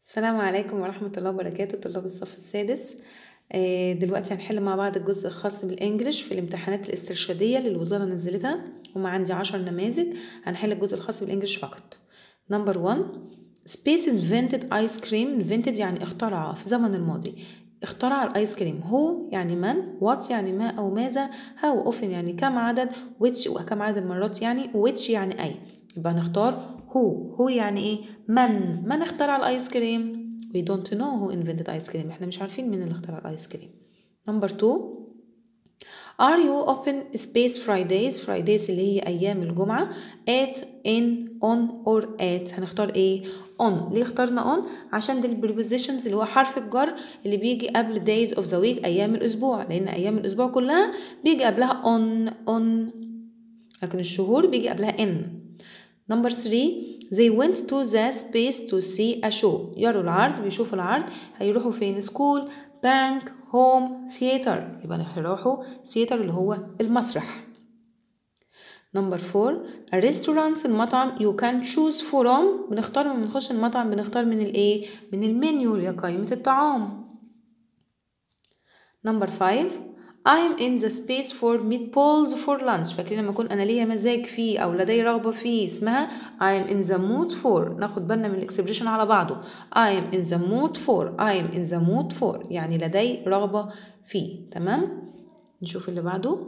السلام عليكم ورحمة الله وبركاته طلاب الصف السادس آه، دلوقتي هنحل مع بعض الجزء الخاص بالإنجليش في الامتحانات الاسترشادية اللي الوزارة نزلتها هما عندي عشر نماذج هنحل الجزء الخاص بالإنجليش فقط نمبر 1 سبيس invented ice cream invented يعني اخترع في زمن الماضي اخترع الايس كريم هو يعني من وات يعني ما او ماذا هاو اوفن يعني كم عدد which وكم عدد المرات يعني which يعني اي يبقى هنختار هو هو يعني ايه من من اخترع الايس كريم we don't know who invented ice cream احنا مش عارفين مين اللي اخترع الايس كريم نمبر 2 Are you open space Fridays Fridays اللي هي أيام الجمعة at in on or at هنختار ايه on ليه اخترنا on عشان دي البريبوزيشنز اللي هو حرف الجر اللي بيجي قبل days of the week أيام الأسبوع لأن أيام الأسبوع كلها بيجي قبلها on on لكن الشهور بيجي قبلها in نمبر 3 they went to the space to see a show يروا العرض بيشوفوا العرض هيروحوا فين school bank home theater يبقى هيروحوا theater اللي هو المسرح نمبر 4 a restaurant المطعم you can choose from بنختار لما بنخش المطعم بنختار من الايه من المنيو اللي هي قائمة الطعام نمبر 5 I'm in the space for meatballs for lunch فاكرين لما اكون انا ليا مزاج فيه او لدي رغبه فيه اسمها I'm in the mood for ناخد بالنا من الاكسبريشن على بعضه I'm in the mood for I'm in the mood for يعني لدي رغبه فيه تمام نشوف اللي بعده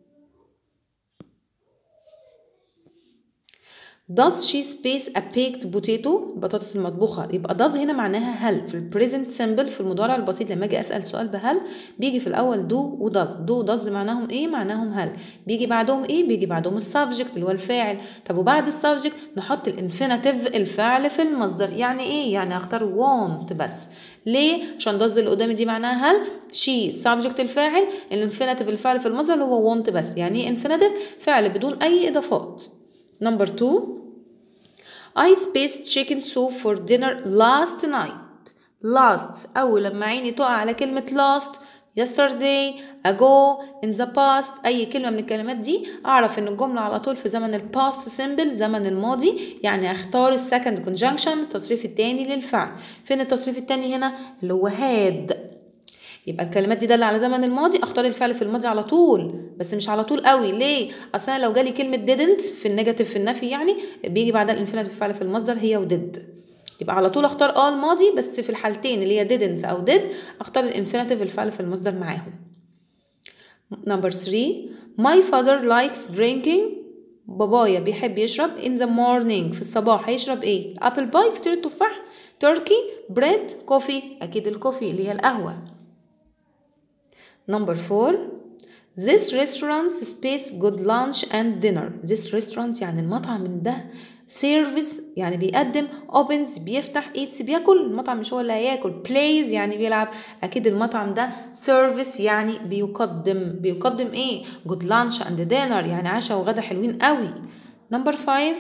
Does she space a baked potato البطاطس المطبوخة يبقى does هنا معناها هل في ال present simple في المضارع البسيط لما اجي اسأل سؤال بهل بيجي في الأول do و does do و does معناهم ايه معناهم هل بيجي بعدهم ايه بيجي بعدهم السبجكت اللي هو الفاعل طب وبعد السبجكت نحط الانفينيتيف الفعل في المصدر يعني ايه يعني هختار want بس ليه عشان does اللي قدامي دي معناها هل she subject الفاعل الانفينيتيف الفعل في المصدر اللي هو want بس يعني ايه انفينيتيف فعل بدون اي اضافات نمبر 2 I spaced chicken soup for dinner last night last أول لما عيني تقع على كلمة last yesterday ago in the past أي كلمة من الكلمات دي أعرف إن الجملة على طول في زمن ال past simple زمن الماضي يعني أختار ال second conjunction التصريف التاني للفعل فين التصريف التاني هنا اللي هو had يبقى الكلمات دي دالة على زمن الماضي اختار الفعل في الماضي على طول بس مش على طول قوي ليه اصل انا لو جالي كلمه didn't في النيجاتيف في النفي يعني بيجي بعدها الانفينيتيف الفعل في المصدر هي وديد يبقى على طول اختار اه الماضي بس في الحالتين اللي هي didn't او did اختار الانفينيتيف الفعل في المصدر معاهم نمبر 3 my father likes drinking بابايا بيحب يشرب in the morning في الصباح هيشرب ايه ابل باي فطير التفاح تركي بريد كوفي اكيد الكوفي اللي هي القهوه Number four This restaurant space good lunch and dinner This restaurant يعني المطعم ده service يعني بيقدم opens بيفتح eats بياكل المطعم مش هو اللي هياكل plays يعني بيلعب اكيد المطعم ده service يعني بيقدم بيقدم ايه good lunch and dinner يعني عشاء وغدا حلوين قوي number five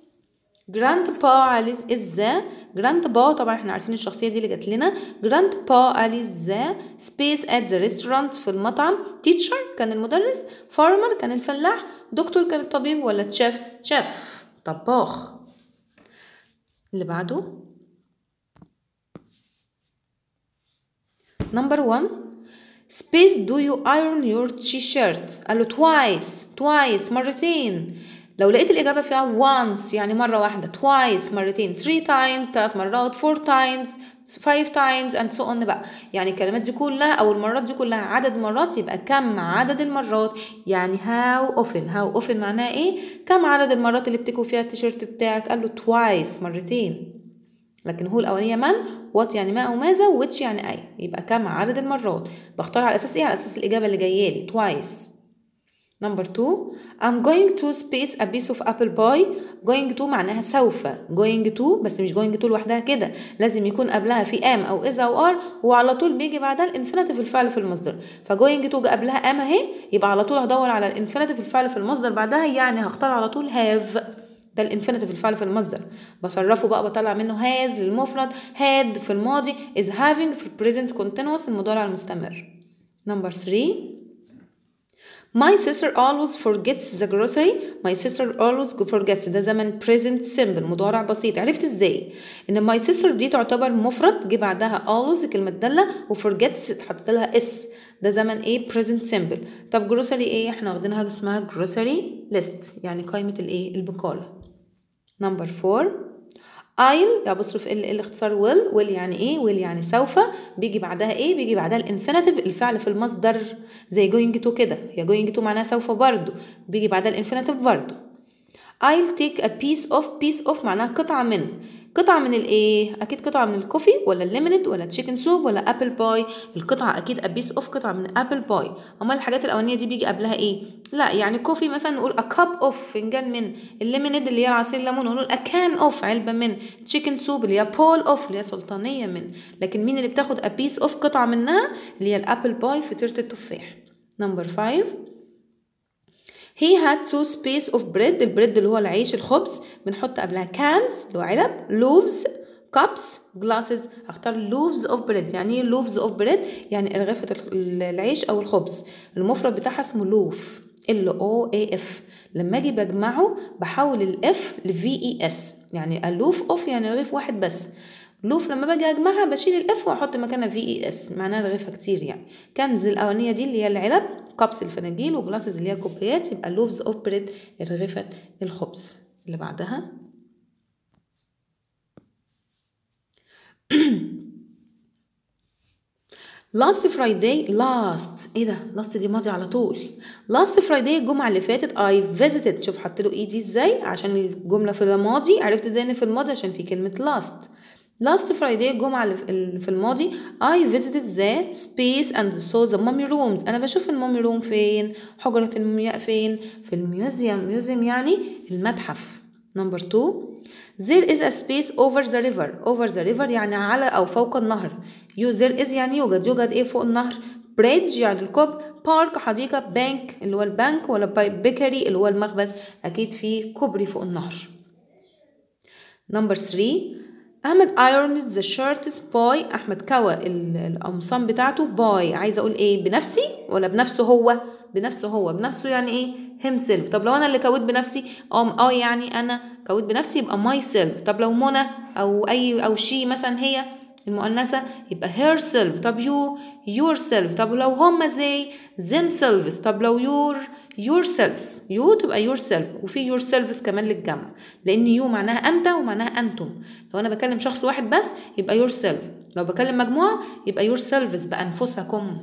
grandpa is is the grandpa طبعا احنا عارفين الشخصيه دي اللي جات لنا grandpa is the space at the restaurant في المطعم teacher كان المدرس farmer كان الفلاح دكتور كان الطبيب ولا تشيف شيف طباخ اللي بعده number one space do you iron your t-shirt قال له twice twice مرتين لو لقيت الإجابة فيها once يعني مرة واحدة twice مرتين three times ثلاث مرات four times five times and so on بقى يعني الكلمات دي كلها أو المرات دي كلها عدد مرات يبقى كم عدد المرات يعني how often how often معناها إيه كم عدد المرات اللي بتكوي فيها التيشيرت بتاعك قال له twice مرتين لكن هو الأولانية من what يعني ما أو ماذا which يعني أي يبقى كم عدد المرات بختار على أساس إيه على أساس الإجابة اللي جاية لي twice نمبر 2 I'm going to space a piece of apple pie going to معناها سوف going to بس مش going to لوحدها كده لازم يكون قبلها في am أو is أو are وعلى طول بيجي بعدها الانفينيتيف الفعل في المصدر فgoing to قبلها am اهي يبقى على طول هدور على الانفينيتيف الفعل في المصدر بعدها يعني هختار على طول have ده الانفينيتيف الفعل في المصدر بصرفه بقى بطلع منه has للمفرد had في الماضي is having في البريزنت continuous المضارع المستمر نمبر 3 My sister always forgets the grocery. My sister always forgets ده زمن present simple مضارع بسيط عرفت ازاي ان my sister دي تعتبر مفرد جه بعدها always كلمة دالة و forgets اتحطت لها اس ده زمن ايه present simple طب grocery ايه احنا واخدين حاجة اسمها grocery list يعني قائمة الايه البقالة نمبر 4 I'll أبصرف ال ال اختصار will will يعني ايه will يعني سوف بيجي بعدها ايه بيجي بعدها الانفينيتيف الفعل في المصدر زي going to كده هي going to معناها سوف برضو بيجي بعدها الانفينيتيف برضو I'll take a piece of piece of معناها قطعة من قطعة من الايه اكيد قطعة من الكوفي ولا الليمونيد ولا تشيكن سوب ولا ابل باي القطعة اكيد a piece of قطعة من ابل باي امال الحاجات الاولانية دي بيجي قبلها ايه لا يعني كوفي مثلا نقول a cup of فنجان من الليمونيد اللي هي عصير الليمون نقول a can of علبة من تشيكن سوب اللي هي بول of اللي هي سلطانية من لكن مين اللي بتاخد a piece of قطعة منها اللي هي الابل باي فطيرة التفاح نمبر 5 He had two space of bread البريد اللي هو العيش الخبز بنحط قبلها cans اللي هو علب loaves cups glasses هختار loaves of bread يعني ايه loaves of bread يعني رغيفة العيش أو الخبز المفرد بتاعها اسمه loaf L O A F لما اجي بجمعه بحول الاف ل V E S يعني اللوف اوف يعني رغيف واحد بس لوف لما باجي اجمعها بشيل الاف واحط مكانها في اي اس معناها رغيفه كتير يعني كنز الاولانيه دي اللي هي العلب كبس الفناجيل وجلاسز اللي هي كوبايات يبقى لوفز اوف بريد رغيفه الخبز اللي بعدها last Friday last ايه ده last دي ماضي على طول last Friday الجمعة اللي فاتت I visited شوف حط له اي دي ازاي عشان الجملة في الماضي عرفت ازاي ان في الماضي عشان في كلمة last last Friday الجمعة اللي في الماضي I visited the space and saw the mummy rooms أنا بشوف المومي روم فين حجرة المومياء فين في الميوزيوم ميوزيوم يعني المتحف نمبر 2 There is a space over the river over the river يعني على أو فوق النهر you there is يعني يوجد يوجد إيه فوق النهر bridge يعني الكوب بارك حديقة بانك اللي هو البنك ولا بيكري اللي هو المخبز أكيد في كوبري فوق النهر نمبر 3 أحمد ironed the shirts by أحمد كوى القمصان بتاعته باي عايزة أقول إيه بنفسي ولا بنفسه هو بنفسه هو بنفسه يعني إيه himself طب لو أنا اللي كويت بنفسي أم أه يعني أنا كويت بنفسي يبقى myself طب لو منى أو أي أو شي مثلا هي المؤنثة يبقى herself طب you yourself طب لو هما زي themselves طب لو your yourselves you تبقى yourself وفي yourselves كمان للجمع لان you معناها انت ومعناها انتم لو انا بكلم شخص واحد بس يبقى yourself لو بكلم مجموعة يبقى yourselves بأنفسكم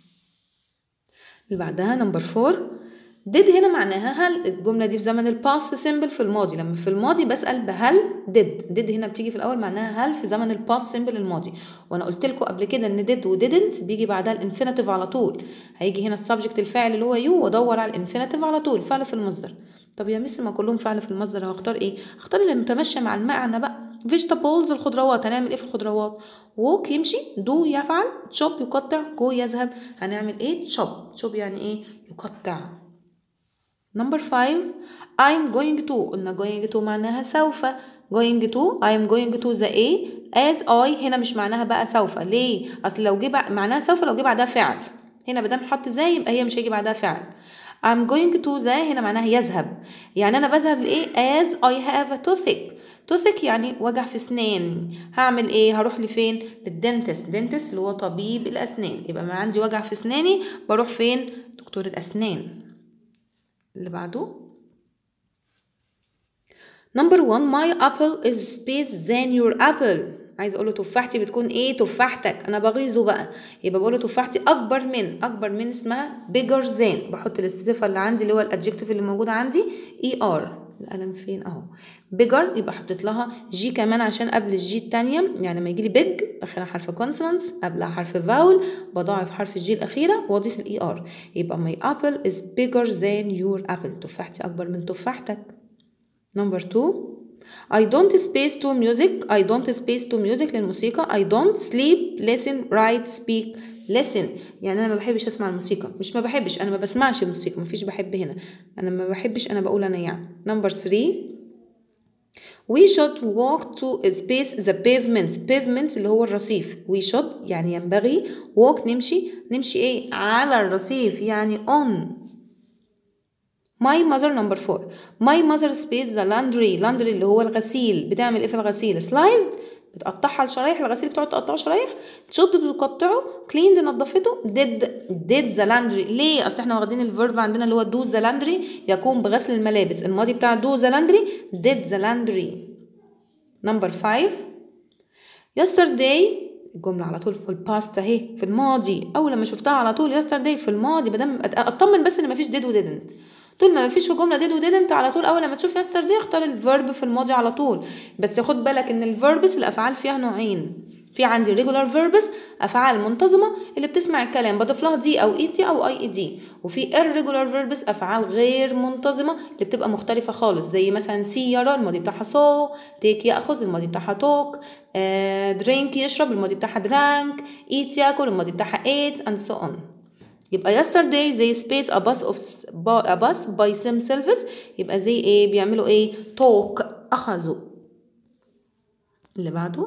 اللي بعدها نمبر 4 did هنا معناها هل الجملة دي في زمن الباست سيمبل في الماضي لما في الماضي بسأل بهل did did هنا بتيجي في الأول معناها هل في زمن الباست سيمبل الماضي وأنا قلت لكم قبل كده إن did و didn't بيجي بعدها الانفينيتيف على طول هيجي هنا السبجكت الفاعل اللي هو يو وأدور على الانفينيتيف على طول فعل في المصدر طب يا مس ما كلهم فعل في المصدر هختار ايه؟ هختار اللي متمشى مع المعنى بقى vegetables الخضروات هنعمل ايه في الخضروات؟ walk يمشي do يفعل chop يقطع go يذهب هنعمل ايه؟ chop chop يعني ايه؟ يقطع نمبر 5 I'm going to قلنا going to معناها سوف going to I'm going to the A as I هنا مش معناها بقى سوف ليه؟ أصل لو جه معناها سوف لو جه بعدها فعل هنا بدام حط زي يبقى هي مش هيجي بعدها فعل I'm going to the هنا معناها يذهب يعني أنا بذهب لإيه as I have a toothache toothache يعني وجع في أسناني هعمل إيه هروح لفين للدنتست دنتست اللي هو طبيب الأسنان يبقى ما عندي وجع في أسناني بروح فين دكتور الأسنان اللي بعده نمبر 1 my apple is space than your apple عايزه اقول له تفاحتي بتكون ايه تفاحتك انا بغيظه بقى يبقى بقول له تفاحتي اكبر من اكبر من اسمها bigger than بحط الصفه اللي عندي اللي هو الادجكتيف اللي موجود عندي اي ار القلم فين اهو bigger يبقى حطيت لها جي كمان عشان قبل الجي التانية يعني لما يجي لي big اخرها حرف consonants قبلها حرف vowel بضاعف حرف الجي الاخيره واضيف الاي ار يبقى my apple is bigger than your apple تفاحتي اكبر من تفاحتك نمبر 2 I don't space to music I don't space to music للموسيقى I don't sleep listen write speak listen يعني انا ما بحبش اسمع الموسيقى مش ما بحبش انا ما بسمعش الموسيقى ما فيش بحب هنا انا ما بحبش انا بقول انا يعني نمبر 3 We should walk to space the pavement pavement اللي هو الرصيف we should يعني ينبغي walk نمشي نمشي ايه على الرصيف يعني on my mother number four my mother space the laundry laundry اللي هو الغسيل بتعمل ايه في الغسيل sliced بتقطعها لشرايح الغسيل بتقعد تقطعه شرايح تشد بتقطعه كليند نظفته did did the laundry ليه اصل احنا واخدين الفيرب عندنا اللي هو do the laundry يقوم بغسل الملابس الماضي بتاع do the laundry did the laundry number five yesterday الجملة على طول في الباست اهي في الماضي أول لما شفتها على طول yesterday في الماضي مادام أطمن بس إن مفيش did و didn't طول ما مفيش في جملة did و didn't على طول أول لما تشوف yesterday اختار الفيرب في الماضي على طول بس خد بالك إن الفيربس الأفعال فيها نوعين في عندي regular verbs أفعال منتظمة اللي بتسمع الكلام بضيف لها دي أو اي تي أو اي اي دي وفي irregular verbs أفعال غير منتظمة اللي بتبقى مختلفة خالص زي مثلا سي يرى الماضي بتاعها saw take يأخذ الماضي بتاعها talk آه drink يشرب الماضي بتاعها drank eat ياكل الماضي بتاعها ate and so on يبقى yesterday they space a bus of a bus by themselves يبقى زي ايه بيعملوا ايه talk أخذوا اللي بعده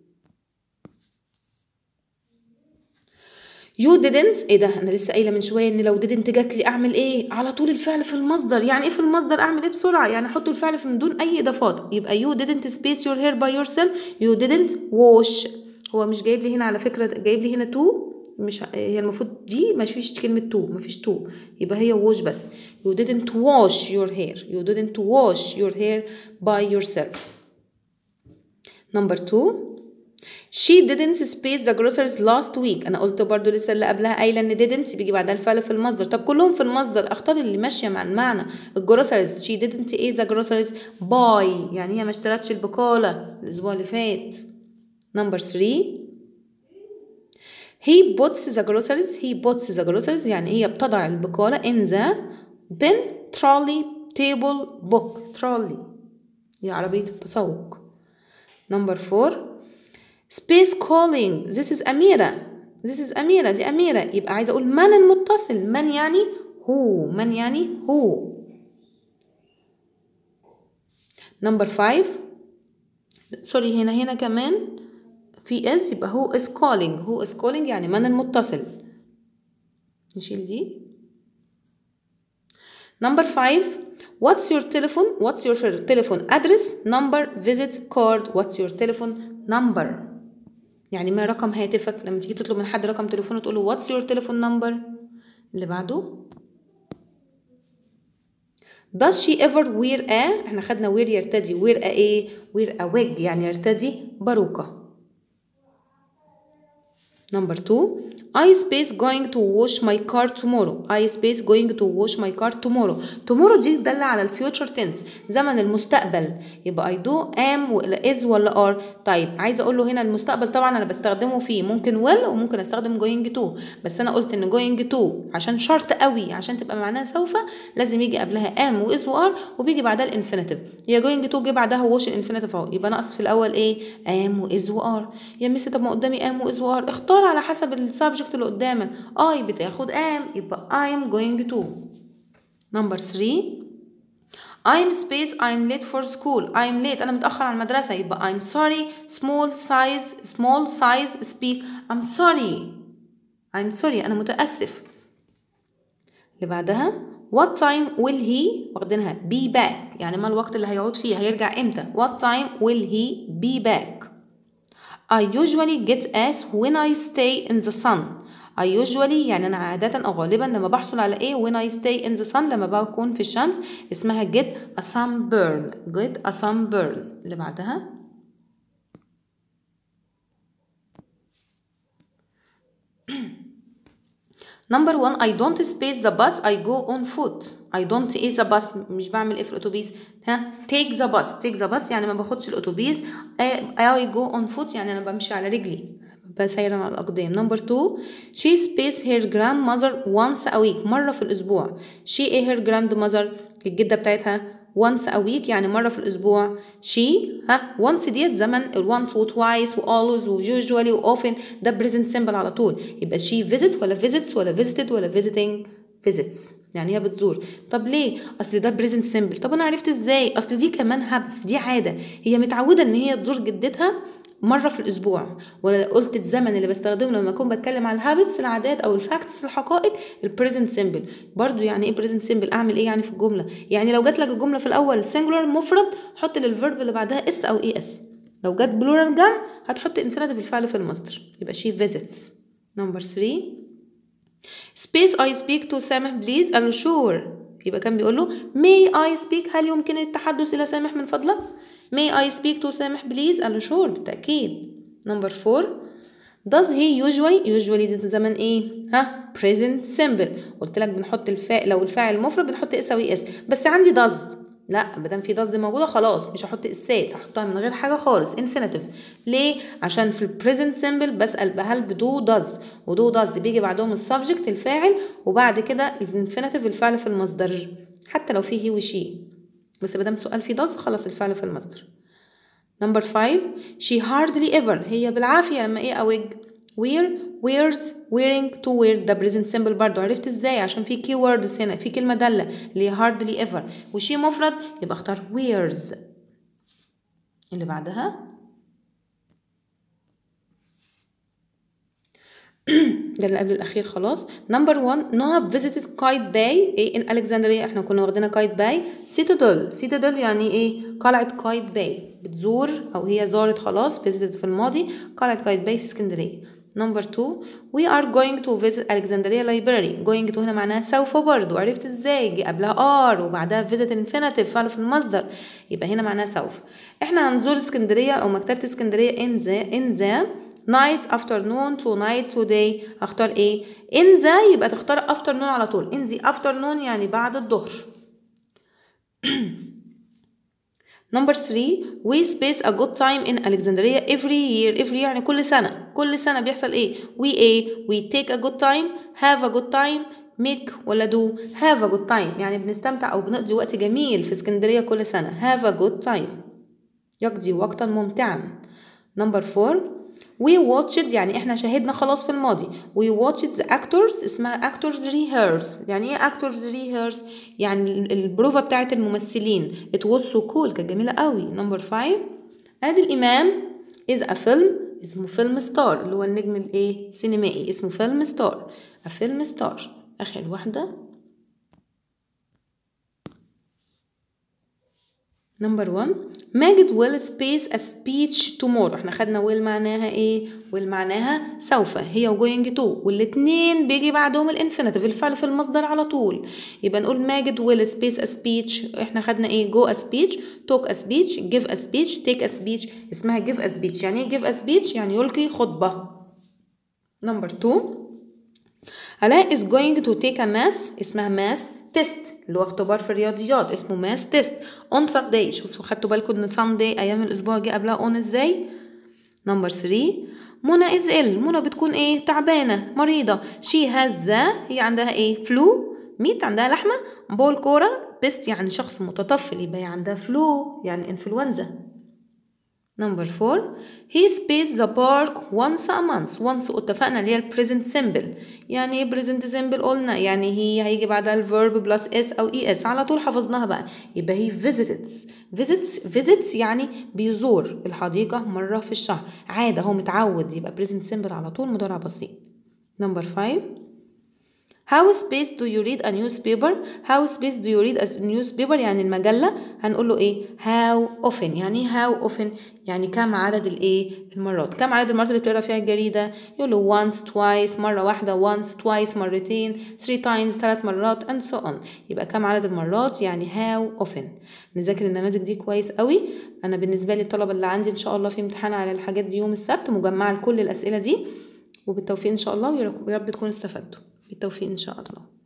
يو didn't ايه ده انا لسه قايله من شويه ان لو didn't جات لي اعمل ايه على طول الفعل في المصدر يعني ايه في المصدر اعمل ايه بسرعه يعني احط الفعل في من دون اي اضافات يبقى you didn't space your hair by yourself you didn't wash هو مش جايب لي هنا على فكره جايب لي هنا to مش هي المفروض دي ما فيش كلمه to ما فيش to يبقى هي wash بس you didn't wash your hair you didn't wash your hair by yourself number two She didn't space the groceries last week أنا قلت برضو لسه اللي قبلها قايلة إن didn't بيجي بعدها الفعل في المصدر طب كلهم في المصدر أختار اللي ماشية مع المعنى الجروسريز she didn't eat the groceries buy يعني هي ما اشترتش البقالة الأسبوع اللي فات number three he puts the groceries he puts the groceries يعني هي بتضع البقالة in the bin trolley table book trolley هي عربية التسوق number four space calling this is أميرة this is أميرة دي أميرة يبقى عايزة أقول من المتصل من يعني هو من يعني هو number five سوري هنا هنا كمان في is يبقى هو is calling هو is calling يعني من المتصل نشيل دي number five what's your telephone what's your telephone address number visit card what's your telephone number يعني ما رقم هاتفك لما تيجي تطلب من حد رقم تليفونه تقول له واتس يور تليفون نمبر اللي بعده does she ever wear a احنا خدنا wear يرتدي wear a ايه wear a wig يعني يرتدي باروكة number two I space going to wash my car tomorrow I space going to wash my car tomorrow tomorrow دي تدل على الفيوتشر تنس زمن المستقبل يبقى I do am ولا is ولا are طيب عايزه اقول له هنا المستقبل طبعا انا بستخدمه فيه ممكن will وممكن استخدم going to بس انا قلت ان going to عشان شرط قوي عشان تبقى معناها سوف لازم يجي قبلها am و is و are وبيجي بعدها الانفينيتيف هي going to جه بعدها wash الانفينيتيف اهو يبقى ناقص في الاول ايه am و is و are يا ميسي طب ما قدامي am و is و are اختار على حسب السبجكت السبجكت اللي قدامك I بتاخد am يبقى I'm going to number three I'm space I'm late for school I'm late أنا متأخر على المدرسة يبقى I'm sorry small size small size speak I'm sorry I'm sorry أنا متأسف اللي بعدها What time will he واخدينها be back يعني ما الوقت اللي هيقعد فيه هيرجع امتى What time will he be back I usually get as when I stay in the sun I usually يعني أنا عادة أو غالبا لما بحصل على إيه when I stay in the sun لما بكون في الشمس اسمها get a sunburn get a sunburn اللي بعدها Number one I don't space the bus I go on foot I don't ايه the bus مش بعمل ايه في الاتوبيس ها take the bus take the bus يعني ما باخدش الاتوبيس I go on foot يعني انا بمشي على رجلي بسير على الأقدام نمبر 2 she space her grandmother once a week مرة في الأسبوع she ايه her grandmother الجدة بتاعتها once a week يعني مرة في الأسبوع she ها once ديت زمن ال once و twice و always و usually و often ده present simple على طول يبقى she visit ولا visits ولا visited ولا visiting visits يعني هي بتزور طب ليه اصل ده بريزنت سيمبل طب انا عرفت ازاي اصل دي كمان هابتس دي عاده هي متعوده ان هي تزور جدتها مره في الاسبوع ولا قلت الزمن اللي بستخدمه لما اكون بتكلم على الهابتس العادات او الفاكتس الحقائق البريزنت سيمبل برضو يعني ايه بريزنت سيمبل اعمل ايه يعني في الجمله يعني لو جات لك الجمله في الاول سنجولار مفرد حط للفيرب اللي بعدها اس او اي اس لو جت بلورال جمع هتحط انفينيتيف الفعل في المصدر يبقى شي فيزيتس نمبر 3 سبيس اي سبيك تو سامح بليز قال له شور يبقى كان بيقول له may I speak هل يمكن التحدث إلى سامح من فضلك may I speak to سامح بليز قال له شور بالتأكيد نمبر 4 does he usually usually ده زمن ايه ها present simple قلت لك بنحط الفاعل لو الفاعل مفرد بنحط اس او اس بس عندي does لا ما دام في does موجوده خلاص مش هحط اسات هحطها من غير حاجه خالص infinitive ليه عشان في البريزنت سيمبل بسال بهل بدو does ودو does بيجي بعدهم السبجكت الفاعل وبعد كده الانفينيتيف الفعل في المصدر حتى لو فيه هي وشي بس ما دام سؤال فيه does خلاص الفعل في المصدر نمبر 5 she hardly ever هي بالعافيه لما ايه اوج wear wears wearing to wear ده present simple برضو عرفت ازاي عشان في key words هنا في كلمة دالة اللي هي hardly ever وشي مفرد يبقى اختار wears اللي بعدها ده اللي قبل الأخير خلاص نمبر 1 نوها visited كايت باي ايه in Alexandria احنا كنا واخدينها كايت باي سيتادل سيتادل يعني ايه قلعة كايت باي بتزور أو هي زارت خلاص visited في الماضي قلعة كايت باي في اسكندرية نمبر 2 we are going to visit Alexandria library going to هنا معناها سوف برضو عرفت ازاي جه قبلها are وبعدها visit infinitive فعل في المصدر يبقى هنا معناها سوف احنا هنزور اسكندرية او مكتبة اسكندرية in the in the night afternoon to night to day هختار ايه in the يبقى تختار afternoon على طول in the afternoon يعني بعد الظهر نمبر 3 we space a good time in Alexandria every year every year يعني كل سنة كل سنة بيحصل ايه we ايه we take a good time have a good time make ولا do have a good time يعني بنستمتع أو بنقضي وقت جميل في اسكندرية كل سنة have a good time يقضي وقتا ممتعا نمبر 4 we watched يعني احنا شاهدنا خلاص في الماضي we watched the actors اسمها actors rehearse يعني ايه actors rehearse يعني البروفا بتاعت الممثلين it was so cool كانت جميلة قوي نمبر 5 ادي الامام is a film اسمه فيلم ستار اللي هو النجم الايه سينمائي اسمه فيلم ستار a film star اخر واحدة نمبر 1 ماجد will space a speech tomorrow احنا خدنا will معناها ايه will معناها سوف هي و going to والاتنين بيجي بعدهم الانفينيتيف الفعل في المصدر على طول يبقى نقول ماجد will space a speech احنا خدنا ايه go a speech talk a speech give a speech take a speech اسمها give a speech يعني ايه give a speech يعني يلقي خطبة نمبر 2 علاء is going to take a math اسمها math تيست اللي هو اختبار في الرياضيات اسمه ماس تيست اون سانداي شوفوا خدتوا بالكم ان سانداي ايام الاسبوع جه قبلها اون ازاي نمبر 3 منى از ال منى بتكون ايه تعبانه مريضه شي هاز هي عندها ايه فلو ميت عندها لحمه بول كوره بيست يعني شخص متطفل يبقى هي عندها فلو يعني انفلونزا نمبر 4 he space the park once a month once اتفقنا اللي هي البريزنت سيمبل يعني ايه بريزنت سيمبل قلنا يعني هي هيجي بعدها الفيرب بلس اس او اي اس على طول حفظناها بقى يبقى هي visits visits visits يعني بيزور الحديقة مرة في الشهر عادة هو متعود يبقى بريزنت سيمبل على طول مضارع بسيط نمبر 5 How space do you read a newspaper? How space do you read a newspaper? يعني المجلة هنقول له ايه؟ How often يعني how often يعني كم عدد الايه؟ المرات كم عدد المرات اللي بتقرا فيها الجريدة؟ يقول له once twice مرة واحدة once twice مرتين three times ثلاث مرات and so on يبقى كم عدد المرات يعني how often نذاكر النماذج دي كويس قوي انا بالنسبة لي الطلبة اللي عندي ان شاء الله في امتحان على الحاجات دي يوم السبت مجمعة لكل الاسئلة دي وبالتوفيق ان شاء الله ويا رب تكونوا استفدتوا بالتوفيق إن شاء الله